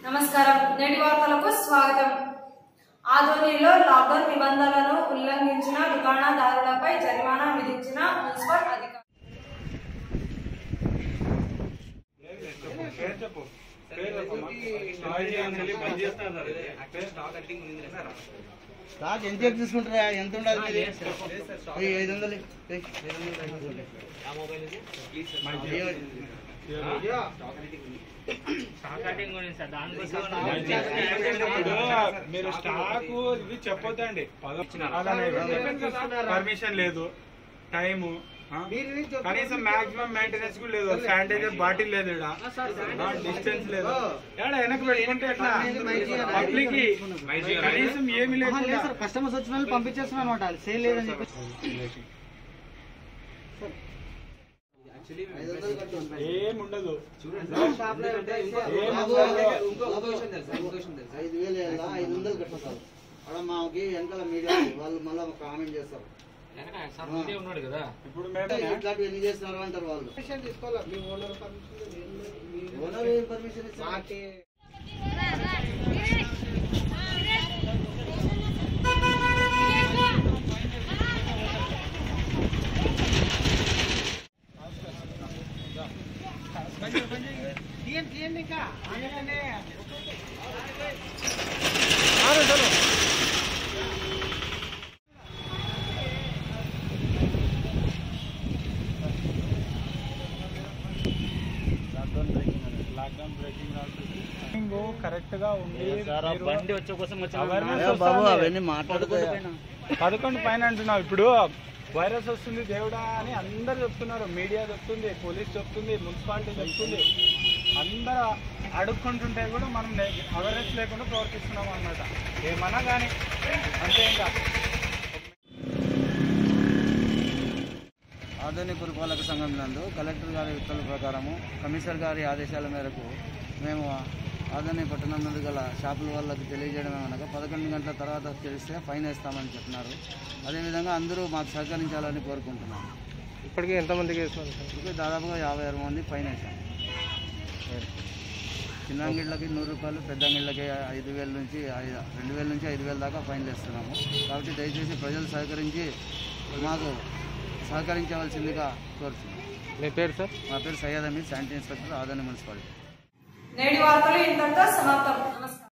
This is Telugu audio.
నమస్కారం నేటి వార్తలకు స్వాగతం ఆదోనిలో లాక్డౌన్ నిబంధనలను ఉల్లంఘించిన దుకాణదారులపై జరిమానా విధించిన మున్సిపల్ అధికారులు పేరు చెప్పు పేరు చెప్పమ్మా. స్టాక్ ఏంది? బంద్ చేస్తున్నారు పేరు స్టాక్ ఎంత తీసుకుంటారా ఎంత ఉండాలి మీది? ఏయ్, ఐదు వందలు ఇయ్యి. ఏయ్, ఐదు వందలు, ఐదు వందలు. అయ్యో, ఇప్పుడు మీరు స్టాక్ ఇది చెప్పొద్దండి పర్మిషన్ లేదు టైము ఆ? కనీసం మాక్సిమం మెయింటెనెన్స్ కూడా లేదు శానిటైజర్ బాటిల్ లేదు ఇక్కడ డిస్టెన్స్ లేదు ఏడ వెనక పెట్టుకుంటే ఎట్లా పబ్లిక్ కనీసం ఏమి ఆహా, లేదు లేదు సార్ కస్టమర్స్ వచ్చిన వాళ్ళు పంపించేస్తున్నాం అనమాట అది సేల్ లేదని చెప్పి ఏం ఉండదు ఐదు వేలు వేయాలా ఐదు వందలు కట్టాలి అక్కడ మాకి వెనకాల మీడియా వాళ్ళు మళ్ళీ కామెంట్ చేస్తారు ఇప్పుడు మేము ఇట్లాంటివి ఎన్ని చేస్తున్నారు అంటారు వాళ్ళు ఓనర్ ఏం పర్మిషన్ ఇస్తారు లాక్డౌన్ బ్రేకింగ్ కరెక్ట్ గా ఉంది మీరు బండి వచ్చే కోసం awareness అయ్యో బాబు వస్తుంది. అవన్నీ మాట్లాడుతాయి పదకొండు పైన అంటున్నావు ఇప్పుడు వైరస్ వస్తుంది దేవుడా అని అందరు చెప్తున్నారు మీడియా చెప్తుంది పోలీస్ చెప్తుంది మున్సిపాలిటీ చెప్తుంది అందరూ అడుక్కుంటుంటే కూడా మనం అవేర్నెస్ లేకుండా ప్రవర్తిస్తున్నాం అన్నమాట ఏమన్నా కానీ అంతే ఇంకా ఆధునిక పురపాలక సంఘం నందు కలెక్టర్ గారి ఉత్తర్వుల ప్రకారము కమిషనర్ గారి ఆదేశాల మేరకు మేము ఆధునిక పట్టణం నందు గల షాపుల వాళ్ళకి తెలియజేయడం ఏమనగా పదకొండు గంటల తర్వాత తెలిస్తే ఫైన్ వేస్తామని చెప్పినారు అదేవిధంగా అందరూ మాకు సహకరించాలని కోరుకుంటున్నాను ఇప్పటికే ఎంతమందికి ఇప్పుడు దాదాపుగా యాభై ఆరు మంది ఫైన్ వేసాం చిన్న అంగిళ్ళకి నూరు రూపాయలు పెద్ద అంగిళ్ళకి ఐదు వేల నుంచి ఐదు రెండు వేల నుంచి ఐదు వేల దాకా ఫైన్లు వేస్తున్నాము కాబట్టి దయచేసి ప్రజలు సహకరించి మాకు సహకరించవలసిందిగా కోరుతున్నాం మీ పేరు సార్ మా పేరు Syed Hameed sanitary inspector Adoni municipality నేటి వార్తలు ఇంతటితో సమాప్తం నమస్కారం